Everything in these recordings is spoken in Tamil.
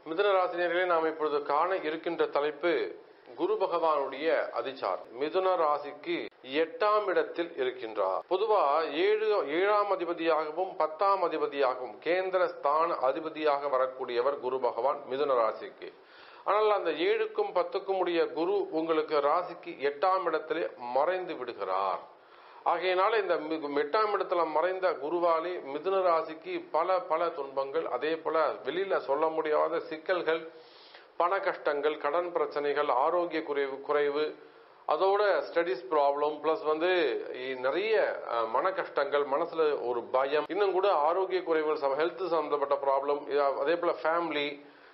மிதுன ராசினியர்களே நாம் இப்பொழுது காண இருக்கின்ற தலைப்பு குரு பகவானுடைய அதிச்சார் மிதுன ராசிக்கு எட்டாம் இடத்தில் இருக்கின்றார் பொதுவா ஏழு ஏழாம் அதிபதியாகவும் பத்தாம் அதிபதியாகவும் கேந்திர ஸ்தான அதிபதியாக வரக்கூடியவர் குரு பகவான் மிதுன ராசிக்கு ஆனால் அந்த ஏழுக்கும் பத்துக்கும் உடைய குரு உங்களுக்கு ராசிக்கு எட்டாம் இடத்திலே மறைந்து விடுகிறார் ஆகையினால இந்த மி- எட்டாம் இடத்துல மறைந்த குருவாலே மிதுன ராசிக்கு பல பல துன்பங்கள் அதே போல வெளியில சொல்ல முடியாத சிக்கல்கள் பண கஷ்டங்கள் கடன் பிரச்சனைகள் ஆரோக்கிய குறைவு குறைவு அதோட ஸ்டடிஸ் ப்ராப்ளம் பிளஸ் வந்து இ- நிறைய அஹ், மன கஷ்டங்கள் மனசுல ஒரு பயம் இன்னும் கூட ஆரோக்கிய குறைவுகள் ஹெல்த் சம்பந்தப்பட்ட ப்ராப்ளம் அதே போல ஃபேமிலி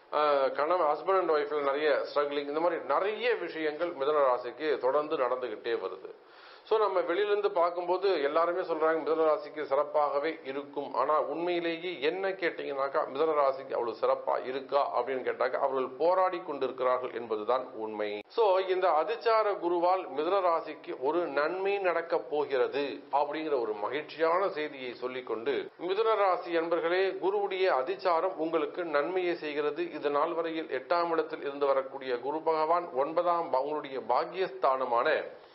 கணவன் ஹஸ்பண்ட் அண்ட் ஒய்ஃப்ல நிறைய ஸ்ட்ரகிளிங் இந்த மாதிரி நிறைய விஷயங்கள் மிதன ராசிக்கு தொடர்ந்து நடந்துகிட்டே வருது ஸோ நம்ம வெளியிலிருந்து பார்க்கும்போது எல்லாருமே சொல்றாங்க மிதன ராசிக்கு சிறப்பாகவே இருக்கும் ஆனா உண்மையிலேயே என்ன கேட்டீங்கன்னாக்கா மிதன ராசிக்கு அவ்வளவு சிறப்பா இருக்கா அப்படின்னு கேட்டாக்கா அவர்கள் போராடி கொண்டிருக்கிறார்கள் என்பதுதான் உண்மை சோ இந்த அதிச்சார குருவால் மிதன ராசிக்கு ஒரு நன்மை நடக்க போகிறது அப்படிங்கிற ஒரு மகிழ்ச்சியான செய்தியை சொல்லிக்கொண்டு மிதுன ராசி என்பர்களே குருவுடைய அதிச்சாரம் உங்களுக்கு நன்மையை செய்கிறது இது நாள் வரையில் எட்டாம் இடத்தில் இருந்து வரக்கூடிய குரு பகவான் ஒன்பதாம் பா- உங்களுடைய பாக்கியஸ்தானமான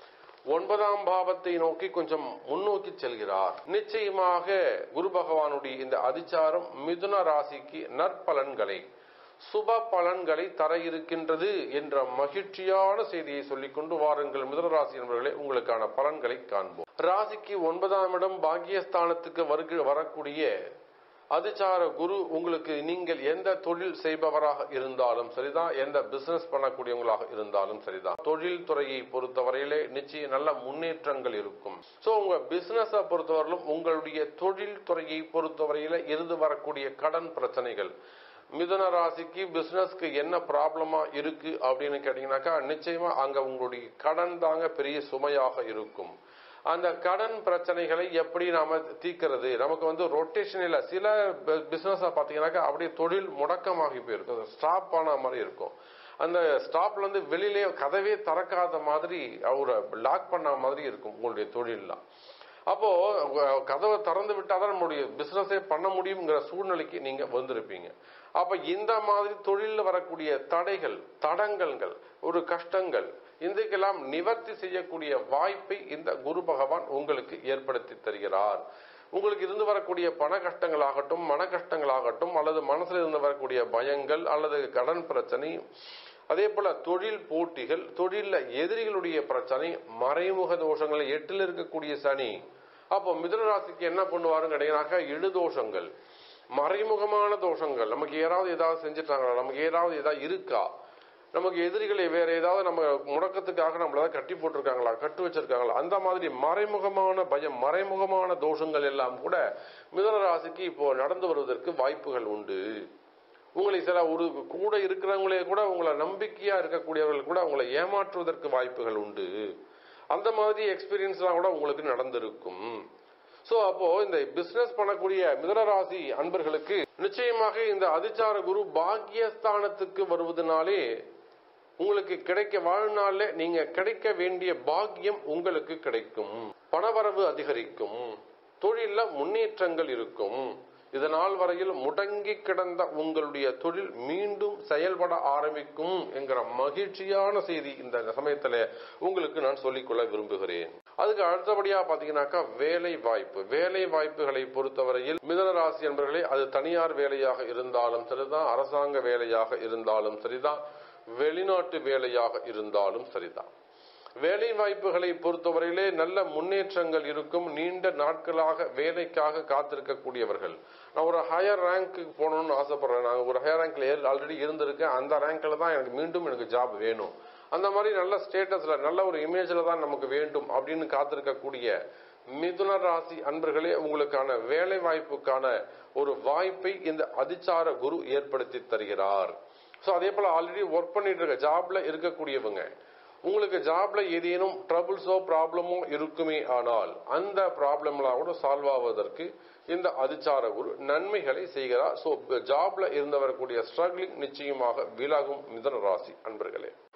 ஒன்பதாம் பாவத்தை நோக்கி கொஞ்சம் முன்னோக்கி செல்கிறார் நிச்சயமாக குரு பகவானுடைய இந்த அதிச்சாரம் மிதுன ராசிக்கு நற்பலன்களை சுப பலன்களை தர இருக்கின்றது என்ற மகிழ்ச்சியான செய்தியை சொல்லிக் கொண்டு வாருங்கள் மிதுன ராசி என்பவர்களே உங்களுக்கான பலன்களை காண்போம் ராசிக்கு ஒன்பதாம் இடம் பாக்கியஸ்தானத்துக்கு வருக வரக்கூடிய அதிச்சார குரு உங்களுக்கு நீங்கள் எந்த தொழில் செய்பவராக இருந்தாலும் சரிதான் எந்த பிசினஸ் பண்ணக்கூடியவங்களாக இருந்தாலும் சரிதான் தொழில் துறையை பொறுத்தவரையிலே நிச்சயம் நல்ல முன்னேற்றங்கள் இருக்கும் சோ உங்க பிசினஸ் பொறுத்தவரையிலும் உங்களுடைய தொழில் துறையை பொறுத்தவரையில இருந்து வரக்கூடிய கடன் பிரச்சனைகள் மிதுன ராசிக்கு பிசினஸ்க்கு என்ன ப்ராப்ளமா இருக்கு அப்படின்னு கேட்டீங்கன்னாக்கா நிச்சயமா அங்க உங்களுடைய கடன் தாங்க பெரிய சுமையாக இருக்கும் அந்த கடன் பிரச்சனைகளை எப்படி நாம தீர்க்கிறது நமக்கு வந்து ரொட்டேஷன் இல்ல சில பிசினஸ் பாத்தீங்கன்னாக்கா அப்படியே தொழில் முடக்கமாகி போயிருக்கும் ஸ்டாப் ஆன மாதிரி இருக்கும் அந்த ஸ்டாப்ல இருந்து வெளியிலே கதவே திறக்காத மாதிரி ஒரு லாக் பண்ண மாதிரி இருக்கும் உங்களுடைய தொழில்லாம் அப்போ உங்க கதவை திறந்து விட்டாதான் நம்மளுடைய பிசினஸே பண்ண முடியுங்கிற சூழ்நிலைக்கு நீங்க வந்திருப்பீங்க அப்ப இந்த மாதிரி தொழிலில் வரக்கூடிய தடைகள் தடங்கல்கள் ஒரு கஷ்டங்கள் இதுக்கெல்லாம் நிவர்த்தி செய்யக்கூடிய வாய்ப்பை இந்த குரு பகவான் உங்களுக்கு ஏற்படுத்தி தருகிறார் உங்களுக்கு இருந்து வரக்கூடிய பண கஷ்டங்களாகட்டும் மன கஷ்டங்களாகட்டும் அல்லது மனசுல இருந்து வரக்கூடிய பயங்கள் அல்லது கடன் பிரச்சனை அதே போல தொழில் போட்டிகள் தொழில்ல எதிரிகளுடைய பிரச்சனை மறைமுக தோஷங்கள் எட்டில் இருக்கக்கூடிய சனி அப்போ மிதுன ராசிக்கு என்ன பண்ணுவாருன்னு கேட்டீங்கன்னாக்கா இடுதோஷங்கள் மறைமுகமான தோஷங்கள் நமக்கு யாராவது ஏதாவது செஞ்சுட்டாங்களா நமக்கு ஏதாவது ஏதாவது இருக்கா நமக்கு எதிரிகளை வேற ஏதாவது நம்ம முடக்கத்துக்காக நம்மள ஏதாவது கட்டி போட்டிருக்காங்களா கட்டு வச்சிருக்காங்களா அந்த மாதிரி மறைமுகமான பயம் மறைமுகமான தோஷங்கள் எல்லாம் கூட மிதுன ராசிக்கு இப்போ நடந்து வருவதற்கு வாய்ப்புகள் உண்டு உங்களை சில ஒரு கூட இருக்கிறவங்களே கூட உங்களை நம்பிக்கையா இருக்கக்கூடியவர்கள் கூட உங்களை ஏமாற்றுவதற்கு வாய்ப்புகள் உண்டு அந்த மாதிரி எக்ஸ்பீரியன்ஸ்லாம் கூட உங்களுக்கு நடந்திருக்கும் சோ அப்போ இந்த பிசினஸ் பண்ணக்கூடிய மிதனராசி அன்பர்களுக்கு நிச்சயமாக இந்த அதிச்சார குரு பாக்கியஸ்தானத்துக்கு வருவதனாலே உங்களுக்கு கிடைக்க வாழ்நாள்ல நீங்க கிடைக்க வேண்டிய பாக்கியம் உங்களுக்கு கிடைக்கும் பணவரவு அதிகரிக்கும் தொழில முன்னேற்றங்கள் இருக்கும் இதனால் வரையில் முடங்கி கிடந்த உங்களுடைய தொழில் மீண்டும் செயல்பட ஆரம்பிக்கும் என்கிற மகிழ்ச்சியான செய்தி இந்த சமயத்துல உங்களுக்கு நான் சொல்லிக்கொள்ள விரும்புகிறேன் அதுக்கு அடுத்தபடியா பாத்தீங்கன்னாக்கா வேலை வாய்ப்பு வேலை வாய்ப்புகளை பொறுத்தவரையில் மிதன ராசி என்பவர்களே அது தனியார் வேலையாக இருந்தாலும் சரிதான் அரசாங்க வேலையாக இருந்தாலும் சரிதான் வெளிநாட்டு வேலையாக இருந்தாலும் சரிதான் வேலை வாய்ப்புகளை பொறுத்தவரையிலே நல்ல முன்னேற்றங்கள் இருக்கும் நீண்ட நாட்களாக வேலைக்காக காத்திருக்கக்கூடியவர்கள் நான் ஒரு ஹையர் ரேங்க்கு போகணும்னு ஆசைப்படுறேன் நான் ஒரு ஹையர் ரேங்க்ல ஆல்ரெடி இருந்திருக்கேன் அந்த ரேங்க்ல தான் எனக்கு மீண்டும் எனக்கு ஜாப் வேணும் அந்த மாதிரி நல்ல ஸ்டேட்டஸ்ல நல்ல ஒரு இமேஜ்ல தான் நமக்கு வேண்டும் அப்படின்னு காத்திருக்கக்கூடிய மிதுன ராசி அன்பர்களே உங்களுக்கான வேலை வாய்ப்புக்கான ஒரு வாய்ப்பை இந்த அதிச்சார குரு ஏற்படுத்தி தருகிறார் சோ அதே போல ஆல்ரெடி ஒர்க் பண்ணிட்டு இருக்க ஜாப்ல இருக்கக்கூடியவங்க உங்களுக்கு ஜாப்ல ஏதேனும் ட்ரபிள்ஸோ ப்ராப்ளமோ இருக்குமே ஆனால் அந்த ப்ராப்ளம்லாம் கூட சால்வ் ஆவதற்கு இந்த அதிச்சார குரு நன்மைகளை செய்கிறார் சோ ஜாப்ல இருந்து வரக்கூடிய ஸ்ட்ரகிளிங் நிச்சயமாக விலகும் மிதன ராசி அன்பர்களே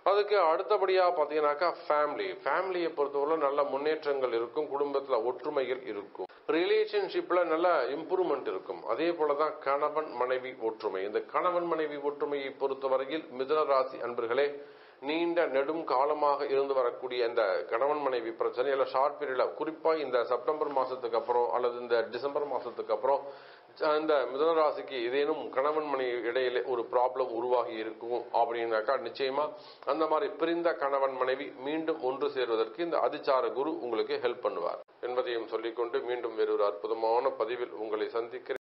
அதுக்கு அடுத்தபடியா பாத்தீங்கன்னாக்கா ஃபேமிலி ஃபேமிலியை பொறுத்தவரை நல்ல முன்னேற்றங்கள் இருக்கும் குடும்பத்துல ஒற்றுமைகள் இருக்கும் ரிலேஷன்ஷிப்ல நல்ல இம்ப்ரூவ்மெண்ட் இருக்கும் அதே போலதான் கணவன் மனைவி ஒற்றுமை இந்த கணவன் மனைவி ஒற்றுமையை பொறுத்தவரையில் மிதுன ராசி அன்பர்களே நீண்ட நெடும் காலமாக இருந்து வரக்கூடிய இந்த கணவன் மனைவி பிரச்சனை இல்ல ஷார்ட் பீரியட்ல குறிப்பா இந்த செப்டம்பர் மாசத்துக்கு அப்புறம் அல்லது இந்த டிசம்பர் மாசத்துக்கு அப்புறம் இந்த மிதுன ராசிக்கு ஏதேனும் கணவன் மனைவி இடையிலே ஒரு ப்ராப்ளம் உருவாகி இருக்கும் அப்படின்னாக்கா நிச்சயமா அந்த மாதிரி பிரிந்த கணவன் மனைவி மீண்டும் ஒன்று சேர்வதற்கு இந்த அதிச்சார குரு உங்களுக்கு ஹெல்ப் பண்ணுவார் என்பதையும் சொல்லிக்கொண்டு மீண்டும் வேறொரு அற்புதமான பதிவில் உங்களை சந்திக்கிறேன்